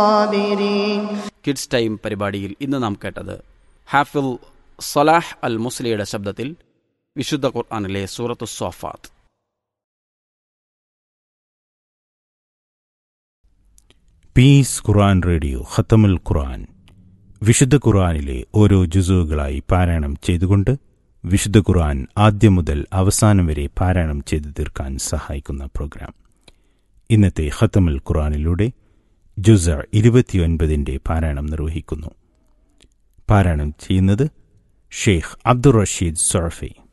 الصابرين kids time പരിപാടിയിൽ ഇന്ന് നാം കേട്ടത് ഹാഫിൽ സലാഹ് അൽ മുസ്ലിയുടെ ശബ്ദത്തിൽ വിശുദ്ധ ഖുർആാനിലെ സൂറത്തു സോഫാത്ത് പീസ് ഖുർആൻ റേഡിയോ ഖത്തമുൽ ഖുർആൻ വിശുദ്ധ ഖുർആനിലെ ഓരോ ജുസുകളായി പാരായണം ചെയ്തുകൊണ്ട് വിശുദ്ധ ഖുർആൻ ആദ്യം മുതൽ അവസാനം വരെ പാരായണം ചെയ്തു തീർക്കാൻ സഹായിക്കുന്ന പ്രോഗ്രാം ഇന്നത്തെ ഖത്തമുൽ ഖുർആനിലൂടെ ജുസ ഇരുപത്തിയൊൻപതിൻ്റെ പാരായണം നിർവഹിക്കുന്നു പാരായണം ചെയ്യുന്നത് ഷെയ്ഖ് അബ്ദുൾ റഷീദ് സൊറഫി